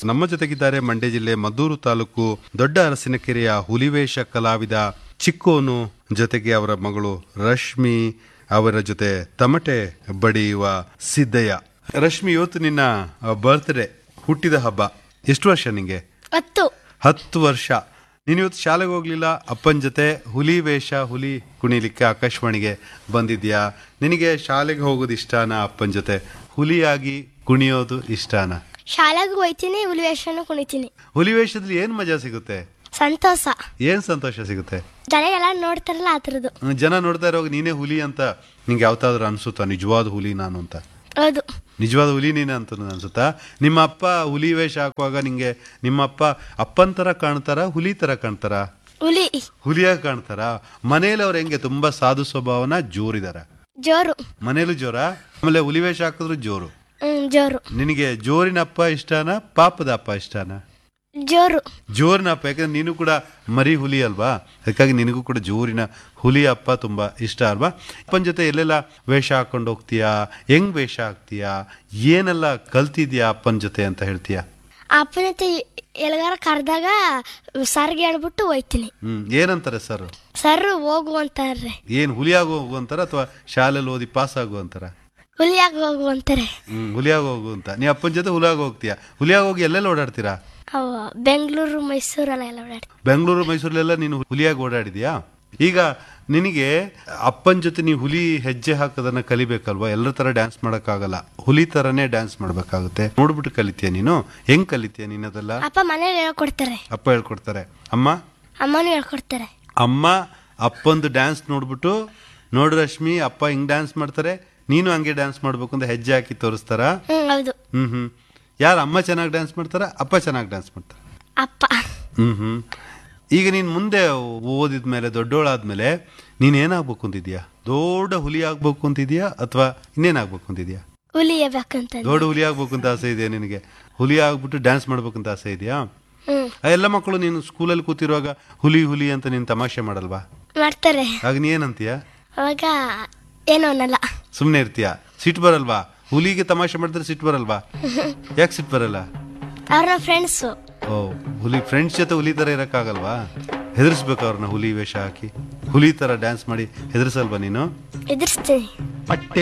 ನಮ್ಮ ಜೊತೆಗಿದ್ದಾರೆ ಮಂಡ್ಯ ಜಿಲ್ಲೆ ಮದ್ದೂರು ತಾಲೂಕು ದೊಡ್ಡ ಅರಸಿನಕೆರೆಯ ಹುಲಿವೇಷ ಕಲಾವಿದ ಚಿಕ್ಕೋನು ಜೊತೆಗೆ ಅವರ ಮಗಳು ರಶ್ಮಿ ಅವರ ಜೊತೆ ತಮಟೆ ಬಡಿಯುವ ಸಿದ್ದಯ್ಯ ರಶ್ಮಿ ಇವತ್ತು ನಿನ್ನ ಬರ್ತ್ಡೇ ಹುಟ್ಟಿದ ಹಬ್ಬ ಎಷ್ಟು ವರ್ಷ ನಿಂಗೆ ಹತ್ತು ಹತ್ತು ವರ್ಷ ನೀನು ಇವತ್ತು ಶಾಲೆಗೆ ಹೋಗ್ಲಿಲ್ಲ ಅಪ್ಪನ ಜೊತೆ ಹುಲಿ ವೇಷ ಹುಲಿ ಕುಣಿಲಿಕ್ಕೆ ಆಕಾಶವಾಣಿಗೆ ಬಂದಿದ್ಯಾ ನಿನಗೆ ಶಾಲೆಗೆ ಹೋಗೋದು ಇಷ್ಟನಾ ಅಪ್ಪನ ಜೊತೆ ಹುಲಿಯಾಗಿ ಕುಣಿಯೋದು ಇಷ್ಟನಾ ಶಾಲೆಗೆ ಹೋಯ್ತೀನಿ ಹುಲಿ ವೇಷನು ಕುಣಿತೀನಿ ಹುಲಿ ವೇಷದಲ್ಲಿ ಏನ್ ಮಜಾ ಸಿಗುತ್ತೆ ಸಂತೋಷ ಏನ್ ಸಂತೋಷ ಸಿಗುತ್ತೆ ಜನ ಎಲ್ಲ ನೋಡ್ತಾರಲ್ಲ ಆ ಥರದ್ದು ಹ್ಮ್, ಜನ ನೋಡ್ತಾ ಇರೋವಾಗ ನೀನೇ ಹುಲಿ ಅಂತ ನಿಂಗೆ ಯಾವತ್ತಾದ್ರೂ ಅನ್ಸುತ್ತಾ ನಿಜವಾದ ಹುಲಿ ನಾನು ಅಂತ ಹೌದು ನಿಜವಾದ ಹುಲಿ ನೀನೆ ಅಂತ ಅನ್ಸುತ್ತಾ ನಿಮ್ಮ ಅಪ್ಪ ಹುಲಿ ವೇಷ ಹಾಕುವಾಗ ನಿಂಗೆ ನಿಮ್ಮ ಅಪ್ಪ ಅಪ್ಪನ ತರ ಕಾಣ್ತಾರ ಹುಲಿ ತರ ಕಾಣ್ತಾರ ಹುಲಿ ಹುಲಿಯಾಗಿ ಕಾಣ್ತಾರ ಮನೇಲಿ ಅವ್ರು ಹೆಂಗೆ ತುಂಬಾ ಸಾಧು ಸ್ವಭಾವನ ಜೋರಿದಾರ ಜೋರು ಮನೇಲೂ ಜೋರ ಆಮೇಲೆ ಹುಲಿ ವೇಷ ಹಾಕಿದ್ರು ಜೋರು ಹ್ಮ್ ಜೋರು ನಿನಗೆ ಜೋರಿನ ಅಪ್ಪ ಇಷ್ಟನ ಪಾಪದ ಅಪ್ಪ ಇಷ್ಟನಾ ಜೋರು ಜೋರಿನ ಅಪ್ಪ ಯಾಕಂದ್ರೆ ನೀನು ಕೂಡ ಮರಿ ಹುಲಿ ಅಲ್ವಾ ಅದಕ್ಕಾಗಿ ನಿನಗೂ ಕೂಡ ಜೋರಿನ ಹುಲಿ ಅಪ್ಪ ತುಂಬಾ ಇಷ್ಟ ಅಲ್ವಾ ಅಪ್ಪನ ಜೊತೆ ಎಲ್ಲೆಲ್ಲ ವೇಷ ಹಾಕೊಂಡು ಹೋಗ್ತೀಯಾ ಹೆಂಗ್ ವೇಷ ಹಾಕ್ತೀಯಾ ಏನೆಲ್ಲ ಕಲ್ತಿದ್ಯಾ ಅಪ್ಪನ ಜೊತೆ ಅಂತ ಹೇಳ್ತೀಯಾ ಅಪ್ಪನ ಜೊತೆ ಎಲ್ಗಾರ ಕರೆದಾಗ ಸರ್ಗೆ ಹೇಳ್ಬಿಟ್ಟು ಹೋಯ್ತೀನಿ ಹ್ಮ್ ಏನಂತಾರೆ ಸರ್ ಸರ್ ಹೋಗು ಅಂತಾರೆ ಏನ್ ಹುಲಿಯಾಗಿ ಹೋಗು ಅಂತಾರ ಅಥವಾ ಶಾಲೆಯಲ್ಲಿ ಓದಿ ಪಾಸ್ ಆಗು ಅಂತಾರ ಹುಲಿಯಾಗಿ ಹೋಗು ಅಂತಾರೆ ಹ್ಮ್ ಹುಲಿಯಾಗಿ ಹೋಗು ಅಂತ ನೀ ಅಪ್ಪನ ಜೊತೆ ಹುಲಿಯಾಗಿ ಹೋಗ್ತೀಯಾ ಹುಲಿಯಾಗಿ ಹೋಗಿ ಎಲ್ಲೆಲ್ಲ ಓಡಾಡ್ತೀರಾ ಅವ ಬೆಂಗಳೂರು ಮೈಸೂರೆಲ್ಲ ಎಲ್ಲ ಓಡಾಡ್ತೀನಿ ಬೆಂಗಳೂರು ಮೈಸೂರಲ್ಲೆಲ್ಲ ನೀನು ಹುಲಿಯಾಗಿ ಓಡಾಡಿದ್ಯಾ ಈಗ ನಿನಗೆ ಅಪ್ಪನ ಜೊತೆ ನೀವು ಹುಲಿ ಹೆಜ್ಜೆ ಹಾಕೋದನ್ನ ಕಲಿಬೇಕಲ್ವಾ ಎಲ್ಲರ ತರ ಡ್ಯಾನ್ಸ್ ಮಾಡೋಕ್ಕಾಗಲ್ಲ ಹುಲಿ ತರನೇ ಡ್ಯಾನ್ಸ್ ಮಾಡ್ಬೇಕಾಗುತ್ತೆ ನೋಡ್ಬಿಟ್ಟು ಕಲಿತೀಯ ನೀನು ಹೆಂಗ್ ಕಲಿತೀಯ ನೀನು ಅದೆಲ್ಲ ಅಪ್ಪ ಮನೇಲಿ ಹೇಳ್ಕೊಡ್ತಾರೆ ಅಪ್ಪ ಹೇಳ್ಕೊಡ್ತಾರೆ ಅಮ್ಮ ಅಮ್ಮನೂ ಹೇಳ್ಕೊಡ್ತಾರೆ ಅಮ್ಮ ಅಪ್ಪಂದು ಡ್ಯಾನ್ಸ್ ನೋಡ್ಬಿಟ್ಟು ನೋಡು ರಶ್ಮಿ ಅಪ್ಪ ಹಿಂಗ್ ಡ್ಯಾನ್ಸ್ ಮಾಡ್ತಾರೆ ನೀನು ಹಂಗೆ ಡ್ಯಾನ್ಸ್ ಮಾಡ್ಬೇಕು ಅಂತ ಹೆಜ್ಜೆ ಹಾಕಿ ತೋರಿಸ್ತಾರಾ ಹ್ಮ್ ಹೌದು ಹ್ಮ್ ಹ್ಮ್ ಯಾರು ಅಮ್ಮ ಚೆನ್ನಾಗಿ ಡ್ಯಾನ್ಸ್ ಮಾಡ್ತಾರ ಅಪ್ಪ ಚೆನ್ನಾಗಿ ಡ್ಯಾನ್ಸ್ ಮಾಡ್ತಾರ ಅಪ್ಪ ಹ್ಮ್ ಹ್ಮ್ ಈಗ ನೀನ್ ಮುಂದೆ ಓದಿದ್ಮೇಲೆ ದೊಡ್ಡೋಳಾದ್ಮೇಲೆ ನೀನ್ ಏನಾಗ್ಬೇಕು ಅಂತಿದ್ಯಾ ದೊಡ್ಡ ಹುಲಿ ಆಗ್ಬೇಕು ಅಂತಿದ್ಯಾ ಅಥವಾ ಇನ್ನೇನಾಗ್ಬೇಕು ಅಂತಿದ್ಯಾ ಹುಲಿ ಬೇಕಂತ ದೊಡ್ಡ ಹುಲಿ ಆಗ್ಬೇಕು ಅಂತ ಆಸೆ ಇದೆಯಾ ನಿನಗೆ ಹುಲಿ ಆಗ್ಬಿಟ್ಟು ಡ್ಯಾನ್ಸ್ ಮಾಡ್ಬೇಕು ಅಂತ ಆಸೆ ಇದೆಯಾ ಹ್ಮ್ ಆ ಎಲ್ಲ ಮಕ್ಕಳು ನೀನು ಸ್ಕೂಲಲ್ಲಿ ಕೂತಿರುವಾಗ ಹುಲಿ ಹುಲಿ ಅಂತ ನೀನು ತಮಾಷೆ ಮಾಡಲ್ವಾ ಮಾಡ್ತಾರೆ ಆಗ ನೀ ಏನಂತೀಯ ಅವಾಗ ಏನೋ ಅನ್ನಲ್ಲ ಸುಮ್ಮನೆ ಇರ್ತೀಯ ಸಿಟ್ಟು ಬರಲ್ವಾ ಹುಲಿಗೆ ತಮಾಷೆ ಮಾಡಿದ್ರೆ ಸಿಟ್ಟು ಬರಲ್ವಾ ಯಾಕೆ ಸಿಟ್ಟು ಬರಲ್ಲ ಅವ್ರ ನಮ್ಮ ಫ್ರೆಂಡ್ಸು ಓ ಹುಲಿ ಫ್ರೆಂಡ್ಸ್ ಜೊತೆ ಹುಲಿ ತರ ಇರಕ್ಕಾಗಲ್ವಾ ಹೆದರ್ಸ್ಬೇಕು ಅವ್ರನ್ನ ಹುಲಿ ವೇಷ ಹಾಕಿ ಹುಲಿ ತರ ಡ್ಯಾನ್ಸ್ ಮಾಡಿ ಹೆದರ್ಸಲ್ವಾ ನೀನು ಎದುರಿಸ್ತೀನಿ ಪಟ್ಟೆ